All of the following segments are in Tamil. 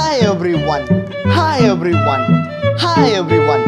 hi everyone hi everyone hi everyone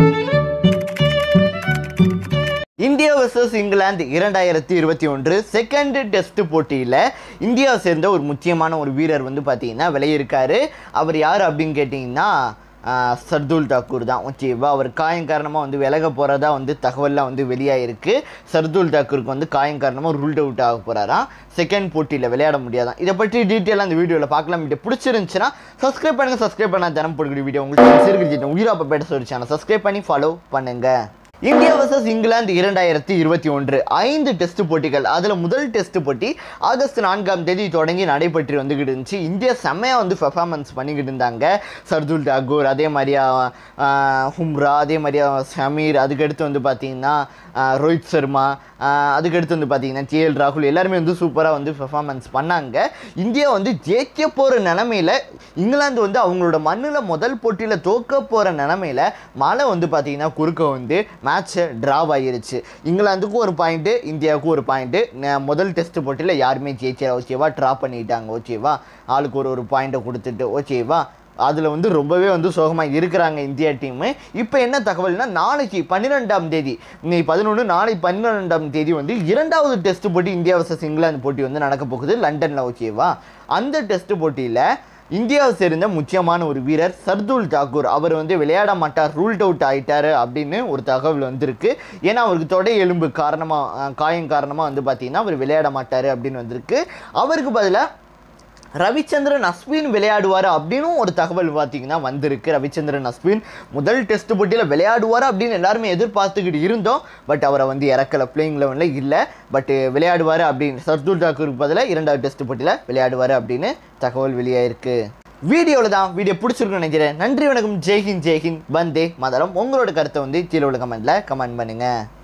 India versus England இரண்டாயிரத்தி இருபத்தி ஒன்று செகண்ட் டெஸ்ட் போட்டியில் இந்தியாவை சேர்ந்த ஒரு முக்கியமான ஒரு வீரர் வந்து பார்த்தீங்கன்னா விளையிருக்காரு அவர் யார் அப்படின்னு கேட்டிங்கன்னா ஆஹ், சர்துல் தாக்கூர் தான் ஓகேவா அவர் காயம் காரணமாக வந்து விலக போகிறதா வந்து தகவல்லாம் வந்து வெளியாயிருக்கு சர்துல் தாக்கூருக்கு வந்து காயம் காரணமாக ரூல்ட் அவுட் ஆக போகிறாராம் செகண்ட் போட்டியில் விளையாட முடியாதான் இதை பற்றி டீட்டெயிலாக அந்த வீடியோவில் பார்க்கலாம் வீடியோ பிடிச்சிருந்துச்சுன்னா சப்ஸ்கிரைப் பண்ணுங்கள் சப்ஸ்கிரைப் பண்ணால் தினம் போடுகிற வீடியோ உங்களுக்கு சிறுகிட்டு உயிராப்ப பேட்ட ஒரு சேனல் சப்ஸ்கிரைப் பண்ணி ஃபாலோ பண்ணுங்கள் இந்தியா வர்சஸ் இங்கிலாந்து இரண்டாயிரத்தி இருபத்தி ஒன்று ஐந்து டெஸ்ட் போட்டிகள் அதில் முதல் டெஸ்ட் போட்டி ஆகஸ்ட் நான்காம் தேதி தொடங்கி நடைபெற்று வந்துக்கிட்டு இருந்துச்சு இந்தியா செம்மையாக வந்து பெர்ஃபார்மன்ஸ் பண்ணிக்கிட்டு இருந்தாங்க சர்துல் தாக்கூர் அதே மாதிரியா ஆஹ், ஹும்ரா அதே மாதிரியா ஷமீர் அதுக்கடுத்து வந்து பார்த்தீங்கன்னா ஆஹ், ரோஹித் சர்மா ஆஹ், அதுக்கடுத்து வந்து பார்த்தீங்கன்னா கேஎல் ராகுல் எல்லாருமே வந்து சூப்பராக வந்து பெர்ஃபார்மன்ஸ் பண்ணாங்க இந்தியா வந்து ஜெயிக்க போகிற நிலமையில இங்கிலாந்து வந்து அவங்களோட மண்ணில் முதல் போட்டியில் தோக்க போகிற நிலமையில மழை வந்து பார்த்தீங்கன்னா குறுக்க வந்து மேட்ச்சு ட்ராவ் ஆகிருச்சு இங்கிலாந்துக்கும் ஒரு பாயிண்ட்டு இந்தியாவுக்கும் ஒரு பாயிண்ட்டு முதல் டெஸ்ட் போட்டியில் யாருமே ஜெயிச்சல ஓகேவா ட்ரா பண்ணிட்டாங்க ஓகேவா ஆளுக்கு ஒரு ஒரு பாயிண்ட்டை கொடுத்துட்டு ஓகேவா அதில் வந்து ரொம்பவே வந்து சோகமாக இருக்கிறாங்க இந்தியா டீமு இப்போ என்ன தகவல்னா நாளைக்கு பன்னிரெண்டாம் தேதி இன்னைக்கு பதினொன்று நாளை பன்னிரெண்டாம் தேதி வந்து இரண்டாவது டெஸ்ட் போட்டி இந்தியா வர்சஸ் இங்கிலாந்து போட்டி வந்து நடக்க போகுது லண்டனில் ஓகேவா அந்த டெஸ்ட் போட்டியில் இந்தியாவை சேர்ந்த முக்கியமான ஒரு வீரர் சர்துல் தாக்கூர் அவர் வந்து விளையாட மாட்டார் ரூல்ட் அவுட் ஆயிட்டாரு அப்படின்னு ஒரு தகவல் வந்திருக்கு ஏன்னா அவருக்கு தொடை எலும்பு காரணமாக காயம் காரணமாக வந்து பார்த்தீங்கன்னா அவர் விளையாட மாட்டார் அப்படின்னு வந்திருக்கு அவருக்கு பதிலாக ரவிச்சந்திரன் அஸ்வின் விளையாடுவார் அப்படின்னும் ஒரு தகவல் பார்த்தீங்கன்னா வந்திருக்கு ரவிச்சந்திரன் அஸ்வின் முதல் டெஸ்ட் போட்டியில் விளையாடுவார் அப்படின்னு எல்லாருமே எதிர்பார்த்துக்கிட்டு இருந்தோம் பட் அவரை வந்து இறக்கல பிளேயிங் லெவனில் இல்லை பட் விளையாடுவார் அப்படின்னு சர்துல் தாக்கூருக்கு பதிலாக இரண்டாவது டெஸ்ட் போட்டியில் விளையாடுவார் அப்படின்னு தகவல் வெளியாயிருக்கு வீடியோவில் தான் வீடியோ பிடிச்சிருக்குன்னு நினைக்கிறேன் நன்றி வணக்கம் ஜெய்ஹிந்த் ஜெய்ஹிந்த் வந்தே மதரம் உங்களோட கருத்தை வந்து கீழே உள்ள கமெண்ட்டில் கமெண்ட் பண்ணுங்கள்